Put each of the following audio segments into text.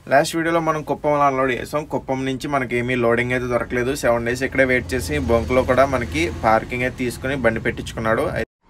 last వీడియోలో మనం కుప్పంలో అన్లోడ్ చేసాం కుప్పం నుంచి మనకి ఏమీ లోడింగ్ అయితే దొరకలేదు సెవెన్ డేస్ ఇక్కడే వెయిట్ చేసి బొంకులో కూడా మనకి పార్కింగ్ అయితే తీసుకుని బండి పెట్టించుకున్నాడు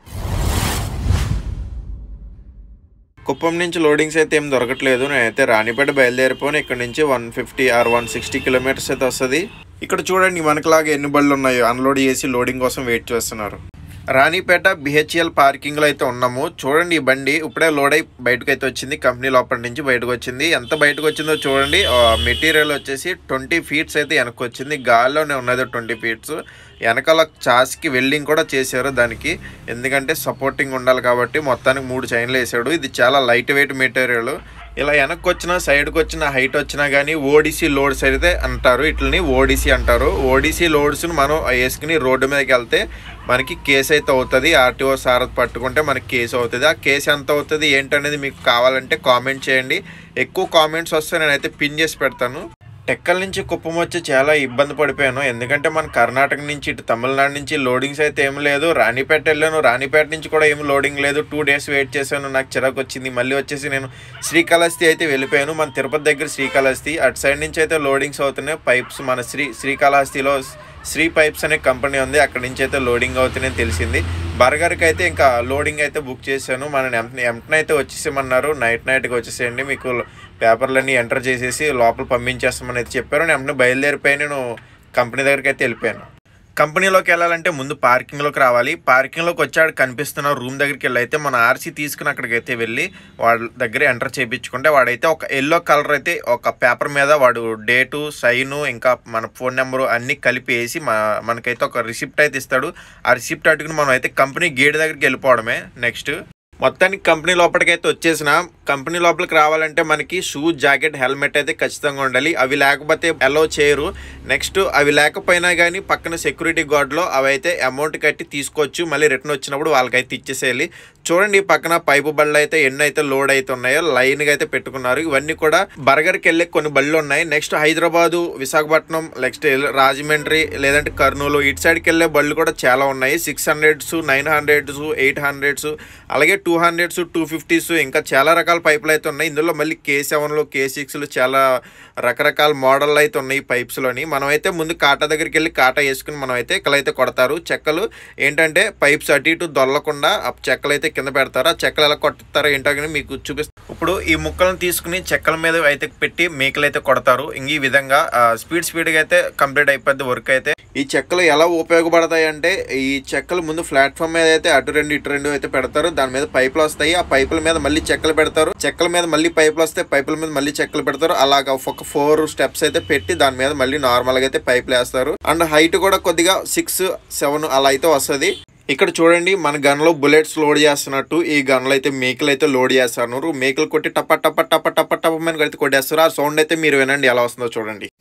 కుప్పం నుంచి లోడింగ్స్ అయితే ఏం దొరకట్లేదు నేనైతే రాణిపేట బయలుదేరిపోను ఇక్కడ నుంచి one fifty or one sixty kilometres అయితే వస్తుంది ఇక్కడ చూడండి మనకులాగా ఎన్ని బళ్ళు ఉన్నాయో అన్లోడ్ చేసి లోడింగ్ కోసం వెయిట్ చేస్తున్నారు రాణిపేట బిహెచ్ఎల్ పార్కింగ్లో అయితే ఉన్నాము చూడండి ఈ బండి ఇప్పుడే లోడ్ అయి బయటకు అయితే వచ్చింది కంపెనీ లోపల నుంచి బయటకు వచ్చింది ఎంత బయటకు వచ్చిందో చూడండి మెటీరియల్ వచ్చేసి ట్వంటీ ఫీట్స్ అయితే వెనక్కి వచ్చింది గాల్లోనే ఉన్నది ట్వంటీ ఫీట్స్ వెనకాల చాస్కి వెల్డింగ్ కూడా చేశారు దానికి ఎందుకంటే సపోర్టింగ్ ఉండాలి కాబట్టి మొత్తానికి మూడు చైన్లు వేసాడు ఇది చాలా లైట్ వెయిట్ మెటీరియల్ ఇలా వెనక్కి వచ్చిన సైడ్కి వచ్చిన హైట్ వచ్చినా కానీ ఓడిసి లోడ్స్ అయితే అంటారు ఇట్లని ఓడిసి అంటారు ఓడిసి లోడ్స్ని మనం వేసుకుని రోడ్డు మీదకి వెళ్తే మనకి కేసు అయితే అవుతుంది ఆర్టీఓ సారథ్ పట్టుకుంటే మనకి కేసు అవుతుంది ఆ కేసు ఎంత అవుతుంది ఏంటనేది మీకు కావాలంటే కామెంట్ చేయండి ఎక్కువ కామెంట్స్ వస్తే నేనైతే పిన్ చేసి పెడతాను టెక్కల నుంచి కుప్పం వచ్చి చాలా ఇబ్బంది పడిపోయాను ఎందుకంటే మన కర్ణాటక నుంచి ఇటు తమిళనాడు నుంచి లోడింగ్స్ అయితే ఏం లేదు రాణిపేట వెళ్ళాను రాణిపేట నుంచి కూడా ఏం లోడింగ్ లేదు టూ డేస్ వెయిట్ చేశాను నాకు చిరాకు వచ్చింది మళ్ళీ వచ్చేసి నేను శ్రీకాళహస్తి అయితే వెళ్ళిపోయాను మన తిరుపతి దగ్గర శ్రీకాళహస్తి అటు సైడ్ నుంచి అయితే లోడింగ్స్ అవుతున్నాయి పైప్స్ మన శ్రీ శ్రీకాళహస్తిలో శ్రీ పైప్స్ అనే కంపెనీ ఉంది అక్కడి నుంచి అయితే లోడింగ్ అవుతున్నాయని తెలిసింది బర్గర్కి అయితే ఇంకా లోడింగ్ అయితే బుక్ చేశాను మన ఎంటనే అయితే వచ్చేసేమన్నారు నైట్ నైట్కి వచ్చేసేయండి మీకు పేపర్లన్నీ ఎంటర్ చేసేసి లోపల పంపించేస్తామని అయితే చెప్పారు నేను వెంటనే బయలుదేరిపోయి నేను కంపెనీ దగ్గరికి అయితే వెళ్ళిపోయాను కంపెనీలోకి వెళ్ళాలంటే ముందు పార్కింగ్లోకి రావాలి పార్కింగ్లోకి వచ్చాడు కనిపిస్తున్న రూమ్ దగ్గరికి వెళ్ళి అయితే మన ఆర్సీ తీసుకుని అక్కడికి అయితే వెళ్ళి వాళ్ళ దగ్గర ఎంటర్ చేయించుకుంటే వాడైతే ఒక ఎల్లో కలర్ అయితే ఒక పేపర్ మీద వాడు డేటు సైను ఇంకా మన ఫోన్ నెంబరు అన్నీ కలిపి వేసి మనకైతే ఒక రిసిప్ట్ అయితే ఇస్తాడు ఆ రిసిప్ట్ అట్టుకుని మనం అయితే కంపెనీ గేట్ దగ్గరికి వెళ్ళిపోవడమే నెక్స్ట్ మొత్తానికి కంపెనీ లోపలికి అయితే వచ్చేసిన కంపెనీ లోపలికి రావాలంటే మనకి షూ జాకెట్ హెల్మెట్ అయితే ఖచ్చితంగా ఉండాలి అవి లేకపోతే అలో చేయరు నెక్స్ట్ అవి లేకపోయినా కానీ పక్కన సెక్యూరిటీ గార్డ్లో అవి అయితే అమౌంట్ కట్టి తీసుకోవచ్చు మళ్ళీ రిటర్న్ వచ్చినప్పుడు వాళ్ళకైతే ఇచ్చేసేయాలి చూడండి పక్కన పైపు బళ్ళు అయితే ఎన్ని అయితే లోడ్ అయితే ఉన్నాయో లైన్గా అయితే పెట్టుకున్నారు ఇవన్నీ కూడా బర్గర్కి వెళ్ళే కొన్ని బళ్ళు ఉన్నాయి నెక్స్ట్ హైదరాబాదు విశాఖపట్నం నెక్స్ట్ రాజమండ్రి లేదంటే కర్నూలు ఇటు సైడ్కి వెళ్ళే బళ్ళు కూడా చాలా ఉన్నాయి six hundreds nine hundreds eight hundreds అలాగే టూ హండ్రెడ్స్ టూ ఫిఫ్టీస్ ఇంకా చాలా రకాల పైపులు అయితే ఉన్నాయి ఇందులో మళ్ళీ కే సెవెన్లు కే సిక్స్లు చాలా రకరకాల మోడల్ అయితే ఉన్నాయి పైప్స్లోని మనం అయితే ముందు కాటా దగ్గరికి వెళ్ళి కాటా వేసుకుని మనం అయితే ఇక్కలైతే కొడతారు చెక్కలు ఏంటంటే పైప్స్ అటు ఇటు దొల్లకుండా ఆ చెక్కలు అయితే కింద పెడతారు ఆ చెక్కలు ఎలా కొడతారో ఏంటో కానీ మీకు చూపిస్తాను ఇప్పుడు ఈ ముక్కలను తీసుకుని చెక్కల మీద అయితే పెట్టి మేకలు అయితే కొడతారు ఇంక ఈ విధంగా స్పీడ్ స్పీడ్గా అయితే కంప్లీట్ అయిపోద్ది వర్క్ అయితే ఈ చెక్కలు ఎలా ఉపయోగపడతాయి అంటే ఈ చెక్కలు ముందు ప్లాట్ఫామ్ మీద అయితే అటు రెండు ఇటు రెండు అయితే పెడతారు దాని మీద పైపులు వస్తాయి ఆ పైపుల మీద మళ్ళీ చెక్కలు పెడతారు చెక్కల మీద మళ్ళీ పైపులు వస్తాయి పైపుల మీద మళ్ళీ చెక్కలు పెడతారు అలాగా ఒక ఫోర్ స్టెప్స్ అయితే పెట్టి దాని మీద మళ్ళీ నార్మల్గా అయితే పైపులు వేస్తారు అండ్ హైట్ కూడా కొద్దిగా సిక్స్ సెవెన్ అలా అయితే వస్తుంది ఇక్కడ చూడండి మన గన్లో బుల్లెట్స్ లోడ్ చేస్తున్నట్టు ఈ గన్లో అయితే మేకలు అయితే లోడ్ చేస్తున్నారు మేకలు కొట్టి టప్ప టప్ప టప్ప టప్ప టప్ప మీద అయితే కొట్టేస్తారు ఆ సౌండ్ అయితే మీరు వినండి ఎలా వస్తుందో చూడండి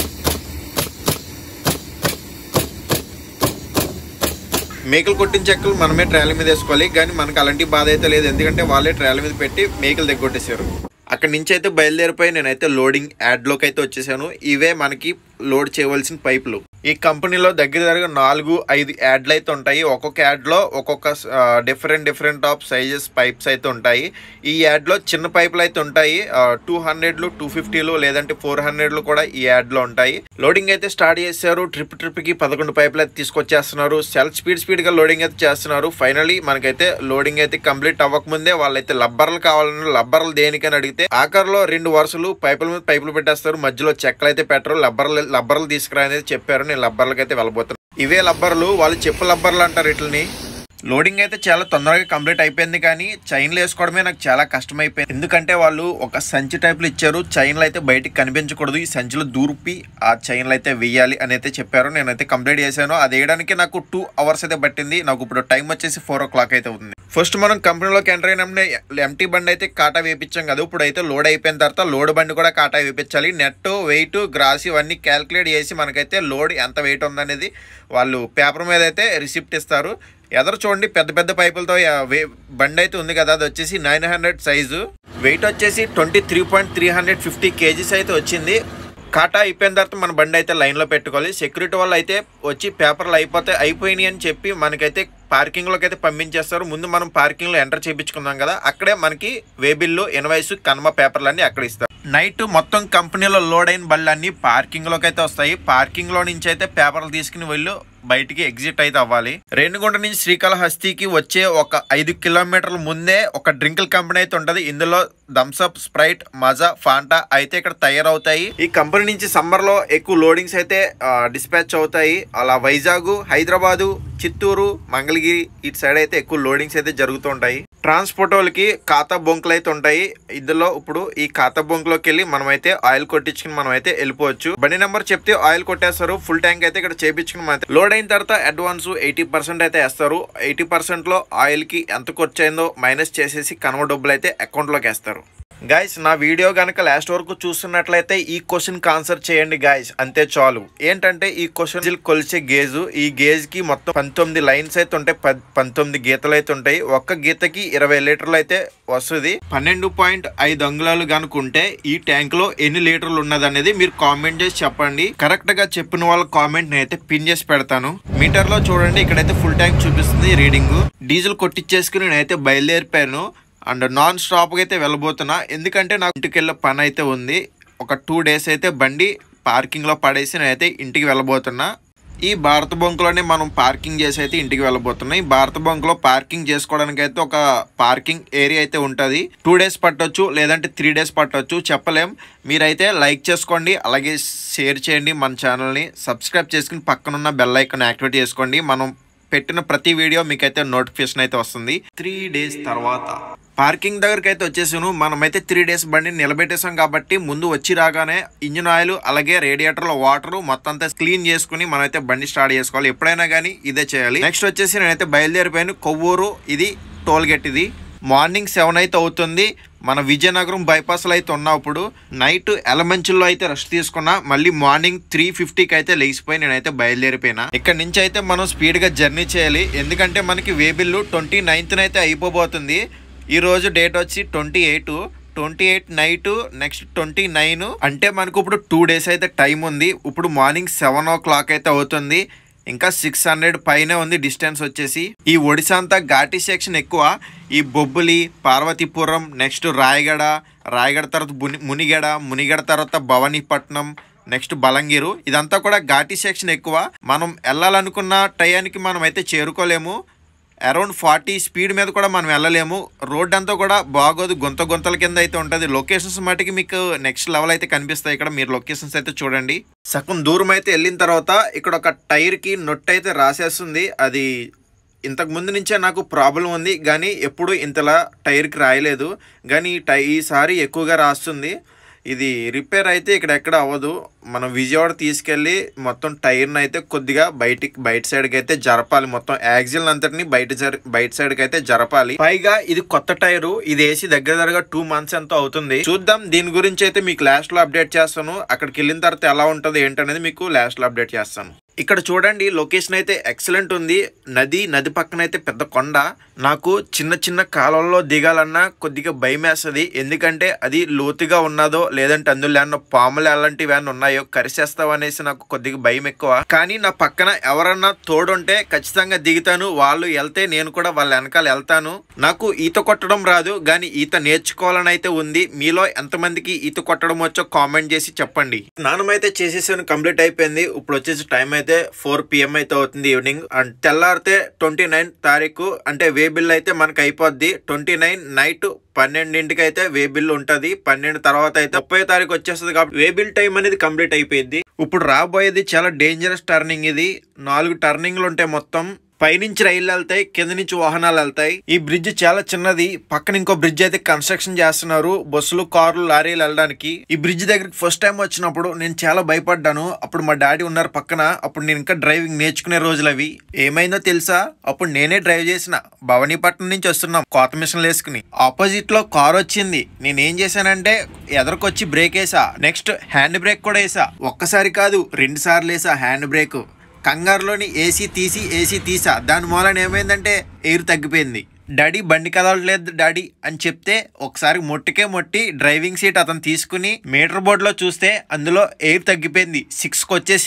మేకలు కొట్టిన చెక్కలు మనమే ట్రాలీ మీద వేసుకోవాలి కానీ మనకు అలాంటి బాధ అయితే లేదు ఎందుకంటే వాళ్ళే ట్రాలీ మీద పెట్టి మేకలు దగ్గొట్టేశారు అక్కడి నుంచి అయితే బయలుదేరిపోయి నేనైతే లోడింగ్ యాడ్లోకి అయితే వచ్చేసాను ఇవే మనకి లోడ్ చేయవలసిన పైపులు ఈ కంపెనీలో దగ్గర దగ్గర నాలుగు ఐదు యాడ్లు అయితే ఉంటాయి ఒక్కొక్క యాడ్లో ఒక్కొక్క different different of sizes pipes అయితే ఉంటాయి ఈ యాడ్లో చిన్న పైపులు అయితే ఉంటాయి టూ హండ్రెడ్లు టూ ఫిఫ్టీలు లేదంటే ఫోర్ హండ్రెడ్లు కూడా ఈ యాడ్లో ఉంటాయి లోడింగ్ అయితే స్టార్ట్ చేశారు ట్రిప్ ట్రిప్కి పదకొండు పైపులు అయితే తీసుకొచ్చేస్తున్నారు సెల్ స్పీడ్ స్పీడ్గా లోడింగ్ అయితే చేస్తున్నారు ఫైనలీ మనకైతే లోడింగ్ అయితే కంప్లీట్ అవ్వకముందే వాళ్ళైతే లబ్బర్లు కావాలని లబ్బర్లు దేనికని అడిగితే ఆఖరిలో రెండు వరుసలు పైపుల మీద పైపులు పెట్టేస్తారు మధ్యలో చెక్కలు అయితే పెట్టరు లబ్బర్లు లబ్బర్లు తీసుకురా అనేది చెప్పారు నేను లబ్బర్లకి అయితే వెళ్ళబోతున్నాను ఇవే లబ్బర్లు వాళ్ళు చెప్పు లబ్బర్లు అంటారు వీటిని లోడింగ్ అయితే చాలా తొందరగా కంప్లీట్ అయిపోయింది కానీ చైన్లు వేసుకోవడమే నాకు చాలా కష్టం అయిపోయింది ఎందుకంటే వాళ్ళు ఒక సంచి టైప్లో ఇచ్చారు చైన్లు అయితే బయటికి కనిపించకూడదు ఈ సంచిలో దూరిపి ఆ చైన్లు అయితే వేయాలి అని అయితే చెప్పారు నేనైతే కంప్లీట్ చేశాను అది వేయడానికి నాకు టూ అవర్స్ అయితే పట్టింది నాకు ఇప్పుడు టైం వచ్చేసి ఫోర్ ఓ క్లాక్ అయితే ఉంది ఫస్ట్ మనం కంపెనీలోకి ఎంటర్ అయినప్పుడు ఎంటీ బండి అయితే కాటా వేయించాం కదా ఇప్పుడు అయితే లోడ్ అయిపోయిన తర్వాత లోడ్ బండి కూడా కాటా వేయించాలి నెట్ వెయిట్ గ్రాస్ ఇవన్నీ క్యాల్కులేట్ చేసి మనకైతే లోడ్ ఎంత వెయిట్ ఉందనేది వాళ్ళు పేపర్ మీద అయితే రిసిప్ట్ ఇస్తారు ఎదరు చూడండి పెద్ద పెద్ద పైపులతో బండి అయితే ఉంది కదా అది వచ్చేసి నైన్ హండ్రెడ్ సైజు వెయిట్ వచ్చేసి twenty three point three hundred fifty kgs అయితే వచ్చింది కాటా అయిపోయిన తర్వాత మన బండి అయితే లైన్లో పెట్టుకోవాలి సెక్యూరిటీ వాళ్ళు అయితే వచ్చి పేపర్లు అయిపోతే అయిపోయినాయి అని చెప్పి మనకైతే పార్కింగ్ లోకి అయితే పంపించేస్తారు ముందు మనం పార్కింగ్ లో ఎంటర్ చేయించుకుందాం కదా అక్కడే మనకి వేబిల్లు ఇన్వాయిస్ కన్మ పేపర్లన్నీ అక్కడ ఇస్తారు నైట్ మొత్తం కంపెనీలో లోడ్ అయిన బళ్ళన్నీ పార్కింగ్ లోకి అయితే వస్తాయి పార్కింగ్ లో నుంచి అయితే పేపర్లు తీసుకుని వెళ్ళు బయటికి ఎగ్జిట్ అయితే అవ్వాలి రేణిగుంట నుంచి శ్రీకాళహస్తికి వచ్చే ఒక ఐదు కిలోమీటర్ల ముందే ఒక డ్రింకుల కంపెనీ అయితే ఉంటది ఇందులో థమ్స్అప్ స్ప్రైట్ మజా ఫాంటా అయితే ఇక్కడ తయారవుతాయి ఈ కంపెనీ నుంచి సమ్మర్ లో ఎక్కువ లోడింగ్స్ అయితే డిస్పాచ్ అవుతాయి అలా వైజాగ్ హైదరాబాదు చిత్తూరు మంగళగిరి ఇటు సైడ్ అయితే ఎక్కువ లోడింగ్స్ అయితే జరుగుతూ ఉంటాయి ట్రాన్స్పోర్ట్ వాళ్ళకి ఖాతా బొంకులు అయితే ఉంటాయి ఇందులో ఇప్పుడు ఈ ఖాతా బొంకులోకి వెళ్ళి మనం అయితే ఆయిల్ కొట్టించుకుని మనం అయితే వెళ్ళిపోవచ్చు బండి నెంబర్ చెప్తే ఆయిల్ కొట్టేస్తారు ఫుల్ ట్యాంక్ అయితే ఇక్కడ చేపించుకుని మనం అయితే లోడ్ అయిన తర్వాత అడ్వాన్స్ ఎయిటీ పర్సెంట్ అయితే వేస్తారు ఎయిటీ పర్సెంట్ లో ఆయిల్ కి ఎంత ఖర్చు అయిందో మైనస్ చేసేసి కనుమ డబ్బులు అయితే అకౌంట్ లోకి వేస్తారు గైస్ నా వీడియో కనుక లాస్ట్ వరకు చూస్తున్నట్లయితే ఈ క్వశ్చన్ ఆన్సర్ చేయండి గాయస్ అంతే చాలు ఏంటంటే ఈ క్వశ్చన్ కొలిచే గేజు ఈ గేజ్ కి మొత్తం పంతొమ్మిది లైన్స్ అయితే ఉంటాయి పద్- పంతొమ్మిది గీతలు అయితే ఉంటాయి ఒక్క గీతకి ఇరవై లీటర్లు అయితే వస్తుంది పన్నెండు పాయింట్ ఐదు అంగుళాలు కనుకుంటే ఈ ట్యాంక్ లో ఎన్ని లీటర్లు ఉన్నది అనేది మీరు కామెంట్ చేసి చెప్పండి కరెక్ట్ గా చెప్పిన వాళ్ళ కామెంట్ అయితే పిన్ చేసి పెడతాను మీటర్ లో చూడండి ఇక్కడైతే ఫుల్ ట్యాంక్ చూపిస్తుంది రీడింగ్ డీజిల్ కొట్టించేసుకుని నేనైతే బయలుదేరిపోయాను అండ్ నాన్ స్టాప్గా అయితే వెళ్ళబోతున్నా ఎందుకంటే నాకు ఇంటికి వెళ్ళే పని అయితే ఉంది ఒక టూ డేస్ అయితే బండి పార్కింగ్లో పడేసి నేనైతే ఇంటికి వెళ్ళబోతున్నా ఈ భారత బంకులోనే మనం పార్కింగ్ చేసి అయితే ఇంటికి వెళ్ళబోతున్నాం ఈ భారత బంకులో పార్కింగ్ చేసుకోవడానికి అయితే ఒక పార్కింగ్ ఏరియా అయితే ఉంటుంది టూ డేస్ పట్టొచ్చు లేదంటే త్రీ డేస్ పట్టొచ్చు చెప్పలేం మీరైతే లైక్ చేసుకోండి అలాగే షేర్ చేయండి మన ఛానల్ని సబ్స్క్రైబ్ చేసుకుని పక్కనున్న బెల్ ఐకాన్ యాక్టివేట్ చేసుకోండి మనం పెట్టిన ప్రతి వీడియో మీకైతే నోటిఫికేషన్ అయితే వస్తుంది త్రీ డేస్ తర్వాత పార్కింగ్ దగ్గరికి అయితే వచ్చేసాను మనమైతే త్రీ డేస్ బండి నిలబెట్టేసాం కాబట్టి ముందు వచ్చి రాగానే ఇంజిన్ ఆయిల్ అలాగే రేడియేటర్లో వాటర్ మొత్తం అంతా క్లీన్ చేసుకుని మనమైతే బండి స్టార్ట్ చేసుకోవాలి ఎప్పుడైనా కానీ ఇదే చేయాలి నెక్స్ట్ వచ్చేసి నేనైతే బయలుదేరిపోయాను కొవ్వూరు ఇది టోల్ గేట్ ఇది మార్నింగ్ సెవెన్ అయితే అవుతుంది మన విజయనగరం బైపాస్లో అయితే ఉన్నప్పుడు నైట్ ఎలమంచుల్లో అయితే రెస్ట్ తీసుకున్నా మళ్ళీ మార్నింగ్ త్రీ ఫిఫ్టీకి అయితే లేచిపోయి నేనైతే బయలుదేరిపోయినా ఇక్కడ నుంచి అయితే మనం స్పీడ్గా జర్నీ చేయాలి ఎందుకంటే మనకి వేబిల్లు ట్వంటీ నైన్త్న అయితే అయిపోబోతుంది ఈ రోజు డేట్ వచ్చి twenty eight twenty eight night next twenty nine అంటే మనకు ఇప్పుడు టూ డేస్ అయితే టైం ఉంది ఇప్పుడు మార్నింగ్ సెవెన్ ఓ క్లాక్ అయితే అవుతుంది ఇంకా సిక్స్ హండ్రెడ్ పైనే ఉంది డిస్టెన్స్ వచ్చేసి ఈ ఒడిశా అంతా ఘాటీ సెక్షన్ ఎక్కువ ఈ బొబ్బులి పార్వతీపురం నెక్స్ట్ రాయగడ రాయగడ తర్వాత ముని మునిగడ మునిగడ తర్వాత భవానీపట్నం నెక్స్ట్ బలంగీరు ఇదంతా కూడా ఘాటీ సెక్షన్ ఎక్కువ మనం వెళ్ళాలనుకున్న టయానికి మనం అయితే చేరుకోలేము అరౌండ్ ఫార్టీ స్పీడ్ మీద కూడా మనం వెళ్ళలేము రోడ్ అంతా కూడా బాగోదు గుంత గుంతల కింద అయితే ఉంటుంది లొకేషన్స్ మటుకి మీకు నెక్స్ట్ లెవెల్ అయితే కనిపిస్తాయి ఇక్కడ మీరు లొకేషన్స్ అయితే చూడండి సగం దూరం అయితే వెళ్ళిన తర్వాత ఇక్కడ ఒక టైర్కి నొట్ అయితే రాసేస్తుంది అది ఇంతకు ముందు నుంచే నాకు ప్రాబ్లం ఉంది కానీ ఎప్పుడు ఇంతలా టైర్కి రాయలేదు కానీ ఈ టై ఈసారి ఎక్కువగా రాస్తుంది ఇది రిపేర్ అయితే ఇక్కడ ఎక్కడ అవ్వదు మనం విజయవాడ తీసుకెళ్ళి మొత్తం టైర్ని అయితే కొద్దిగా బయటికి బయట సైడ్కి అయితే జరపాలి మొత్తం యాక్సిల్ అంతటిని బయట జర బయట సైడ్కి అయితే జరపాలి పైగా ఇది కొత్త టైరు ఇది వేసి దగ్గర దగ్గరగా టూ మంత్స్ ఎంతో అవుతుంది చూద్దాం దీని గురించి అయితే మీకు లాస్ట్ లో అప్డేట్ చేస్తాను అక్కడికి వెళ్ళిన తర్వాత ఎలా ఉంటుంది ఏంటనేది మీకు లాస్ట్ లో అప్డేట్ చేస్తాను ఇక్కడ చూడండి లొకేషన్ అయితే ఎక్సలెంట్ ఉంది నది నది పక్కన అయితే పెద్ద కొండ నాకు చిన్న చిన్న కాలంలో దిగాలన్నా కొద్దిగా భయం వేస్తుంది ఎందుకంటే అది లోతుగా ఉన్నదో లేదంటే అందులో ఏమన్నా పాములు అలాంటివి ఏమన్నా ఉన్నాయో కరిసేస్తావు అనేసి నాకు కొద్దిగా భయం ఎక్కువ కానీ నా పక్కన ఎవరన్నా తోడుంటే ఖచ్చితంగా దిగుతాను వాళ్ళు వెళ్తే నేను కూడా వాళ్ళ వెనకాల వెళ్తాను నాకు ఈత కొట్టడం రాదు కానీ ఈత నేర్చుకోవాలని అయితే ఉంది మీలో ఎంతమందికి ఈత కొట్టడం వచ్చో కామెంట్ చేసి చెప్పండి స్నానం అయితే చేసేసాను కంప్లీట్ అయిపోయింది ఇప్పుడు వచ్చేసి టైం అయితే ఫోర్ పిఎం అయితే అవుతుంది ఈవినింగ్ అండ్ తెల్లారితే ట్వంటీ నైన్ తారీఖు అంటే వే బిల్ అయితే మనకి అయిపోద్ది ట్వంటీ నైన్ నైట్ పన్నెండింటికి అయితే వే బిల్ ఉంటది పన్నెండు తర్వాత అయితే ముప్పై తారీఖు వచ్చేస్తుంది కాబట్టి వే బిల్ టైం అనేది కంప్లీట్ అయిపోయింది ఇప్పుడు రాబోయేది చాలా డేంజరస్ టర్నింగ్ ఇది నాలుగు టర్నింగ్లు ఉంటాయి మొత్తం పైనుంచి రైళ్లు వెళ్తాయి కింద నుంచి వాహనాలు వెళ్తాయి ఈ బ్రిడ్జ్ చాలా చిన్నది పక్కన ఇంకో బ్రిడ్జ్ అయితే కన్స్ట్రక్షన్ చేస్తున్నారు బస్సులు కార్లు లారీలు వెళ్ళడానికి ఈ బ్రిడ్జ్ దగ్గరికి ఫస్ట్ టైం వచ్చినప్పుడు నేను చాలా భయపడ్డాను అప్పుడు మా డాడీ ఉన్నారు పక్కన అప్పుడు నేను ఇంకా డ్రైవింగ్ నేర్చుకునే రోజులు అవి ఏమైందో తెలుసా అప్పుడు నేనే డ్రైవ్ చేసిన భవానీపట్నం నుంచి వస్తున్నాం కోత మిషన్లు వేసుకుని ఆపోజిట్ లో కార్ వచ్చింది నేను ఏం చేశానంటే ఎదరకొచ్చి బ్రేక్ వేసా నెక్స్ట్ హ్యాండ్ బ్రేక్ కూడా వేసా ఒక్కసారి కాదు రెండు సార్లు వేసా హ్యాండ్ బ్రేక్ కంగారులోని ఏసీ తీసి ఏసీ తీసా దాని మూలన ఏమైందంటే ఎయిర్ తగ్గిపోయింది డాడీ బండి కదలట్లేదు డాడీ అని చెప్తే ఒకసారి మొట్టికే మొట్టి డ్రైవింగ్ సీట్ అతను తీసుకుని మీటర్ బోర్డులో చూస్తే అందులో ఎయిర్ తగ్గిపోయింది సిక్స్కి వచ్చేసింది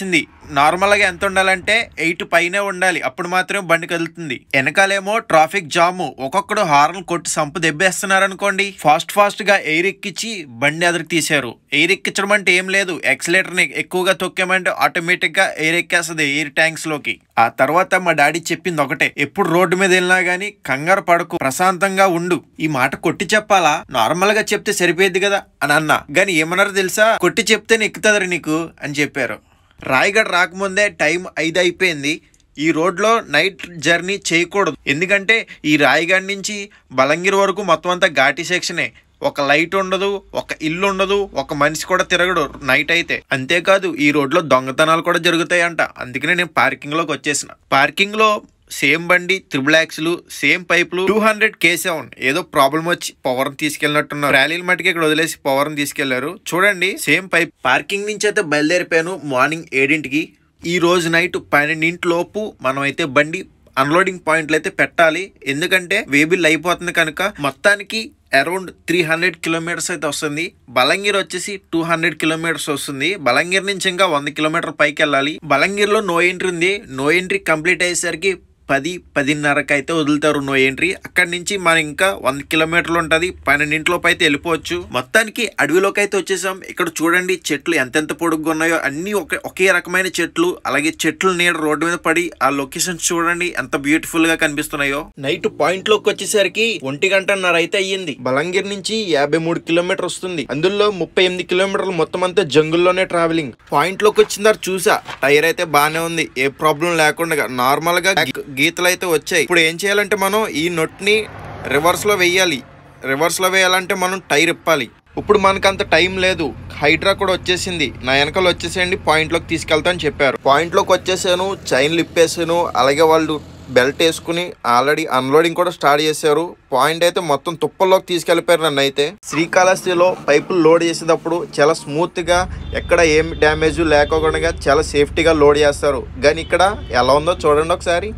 నార్మల్ గా ఎంత ఉండాలంటే ఎయిట్ పైనే ఉండాలి అప్పుడు మాత్రమే బండి కదులుతుంది వెనకాలేమో ట్రాఫిక్ జాము ఒక్కొక్కడు హార్న్ కొట్టి సంపు దెబ్బేస్తున్నారు అనుకోండి ఫాస్ట్ ఫాస్ట్ గా ఎయిర్ ఎక్కించి బండి ఎదురుకి తీశారు ఎయిర్ ఎక్కించడం అంటే ఏం లేదు ఎక్సలేటర్ ని ఎక్కువగా తొక్కామంటే ఆటోమేటిక్ గా ఎయిర్ ఎక్కేస్తుంది ఎయిర్ ట్యాంక్స్ లోకి ఆ తర్వాత మా డాడీ చెప్పింది ఒకటే ఎప్పుడు రోడ్డు మీద వెళ్ళినా గానీ కంగారు పడకు ప్రశాంతంగా ఉండు ఈ మాట కొట్టి చెప్పాలా నార్మల్ గా చెప్తే సరిపోయేది కదా అని అన్నా గాని ఏమన్నారో తెలుసా కొట్టి చెప్తేనే ఎక్కుతుందిరా నీకు అని చెప్పారు రాయగఢ రాకముందే టైం ఐదు అయిపోయింది ఈ రోడ్లో నైట్ జర్నీ చేయకూడదు ఎందుకంటే ఈ రాయగఢ నుంచి బలంగిర్ వరకు మొత్తం అంతా ఘాటి సెక్షనే ఒక లైట్ ఉండదు ఒక ఇల్లు ఉండదు ఒక మనిషి కూడా తిరగడు నైట్ అయితే అంతేకాదు ఈ రోడ్లో దొంగతనాలు కూడా జరుగుతాయంట అందుకనే నేను పార్కింగ్ లోకి వచ్చేసిన పార్కింగ్ లో సేమ్ బండి త్రిబుల్ యాక్స్లు సేమ్ పైపులు టూ హండ్రెడ్ కే సెవెన్ ఏదో ప్రాబ్లం వచ్చి పవర్ తీసుకెళ్ళినట్టున్నారు ర్యాలీల మట్టుకి ఇక్కడ వదిలేసి పవర్ తీసుకెళ్లారు చూడండి సేమ్ పైప్ పార్కింగ్ నుంచి అయితే బయలుదేరిపోయాను మార్నింగ్ ఏడింటికి ఈ రోజు నైట్ పన్నెండింటి లోపు మనం అయితే బండి అన్లోడింగ్ పాయింట్లు అయితే పెట్టాలి ఎందుకంటే వేబిల్ అయిపోతుంది కనుక మొత్తానికి అరౌండ్ త్రీ హండ్రెడ్ కిలోమీటర్స్ అయితే వస్తుంది బలంగీర్ వచ్చేసి టూ హండ్రెడ్ కిలోమీటర్స్ వస్తుంది బలంగీర్ నుంచి ఇంకా వంద కిలోమీటర్ పైకి వెళ్ళాలి బలంగీర్లో నో ఎంట్రీ ఉంది నో ఎంట్రీ కంప్లీట్ అయ్యేసరికి పది పదిన్నరకు అయితే వదులుతారు నో ఎంట్రీ అక్కడి నుంచి మనం ఇంకా వంద కిలోమీటర్లు ఉంటుంది పన్నెండింటిలోపు అయితే వెళ్ళిపోవచ్చు మొత్తానికి అడవిలోకి అయితే వచ్చేసాం ఇక్కడ చూడండి చెట్లు ఎంతెంత పొడుగ్గా ఉన్నాయో అన్ని ఒకే ఒకే రకమైన చెట్లు అలాగే చెట్లు నీడ రోడ్డు మీద పడి ఆ లొకేషన్స్ చూడండి ఎంత బ్యూటిఫుల్ గా కనిపిస్తున్నాయో నైట్ పాయింట్ లోకి వచ్చేసరికి ఒంటి గంటన్నర అయితే అయ్యింది బలంగిర్ నుంచి యాభై మూడు కిలోమీటర్ వస్తుంది అందులో ముప్పై ఎనిమిది కిలోమీటర్లు మొత్తం అంతా జంగుల్లోనే ట్రావెలింగ్ పాయింట్ లోకి వచ్చిన తర్వాత చూసా టైర్ అయితే బానే ఉంది ఏ ప్రాబ్లం లేకుండా నార్మల్ గా గీతలు అయితే వచ్చాయి ఇప్పుడు ఏం చేయాలంటే మనం ఈ నొట్ని రివర్స్ లో వెయ్యాలి రివర్స్ లో వేయాలంటే మనం టైర్ ఇప్పాలి ఇప్పుడు మనకు అంత టైం లేదు హైడ్రా కూడా వచ్చేసింది నా వెనకాల వచ్చేసేయండి పాయింట్ లోకి తీసుకెళ్తా అని చెప్పారు పాయింట్ లోకి వచ్చేసాను చైన్లు ఇప్పేసాను అలాగే వాళ్ళు బెల్ట్ వేసుకుని ఆల్రెడీ అన్లోడింగ్ కూడా స్టార్ట్ చేశారు పాయింట్ అయితే మొత్తం తుప్పల్లోకి తీసుకెళ్లిపోయారు నన్ను అయితే శ్రీకాళహస్తిలో పైపులు లోడ్ చేసేటప్పుడు చాలా స్మూత్ గా ఎక్కడ ఏం డ్యామేజ్ లేకోకుండా చాలా సేఫ్టీగా లోడ్ చేస్తారు కానీ ఇక్కడ ఎలా ఉందో చూడండి ఒకసారి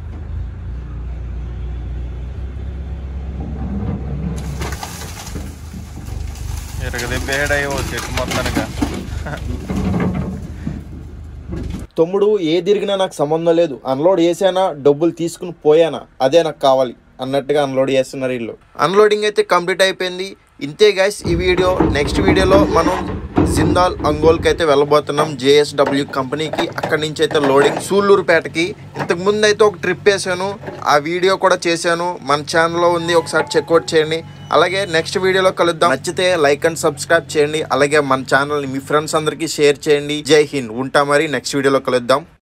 ఇరగదిబ్బేడయ్యో చెట్టు మొత్తానిగా తమ్ముడు ఏ తిరిగినా నాకు సంబంధం లేదు అన్లోడ్ చేసానా డబ్బులు తీసుకుని పోయానా అదే నాకు కావాలి అన్నట్టుగా అన్లోడ్ చేస్తున్నారు వీళ్ళు అన్లోడింగ్ అయితే కంప్లీట్ అయిపోయింది ఇంతే గైస్ ఈ వీడియో నెక్స్ట్ వీడియోలో మనం జిందాల్ అంగోల్కి అయితే వెళ్ళబోతున్నాం జేఎస్డబ్ల్యూ కంపెనీకి అక్కడి నుంచి అయితే లోడింగ్ సూళ్ళూరుపేటకి ఇంతకు ముందు అయితే ఒక ట్రిప్ వేసాను ఆ వీడియో కూడా చేశాను మన ఛానల్లో ఉంది ఒకసారి చెక్అవుట్ చేయండి అలాగే నెక్స్ట్ వీడియోలో కలుద్దాం నచ్చితే లైక్ అండ్ సబ్స్క్రైబ్ చేయండి అలాగే మన ఛానల్ని మీ ఫ్రెండ్స్ అందరికీ షేర్ చేయండి జై హింద్ ఉంటా మరి నెక్స్ట్ వీడియోలో కలుద్దాం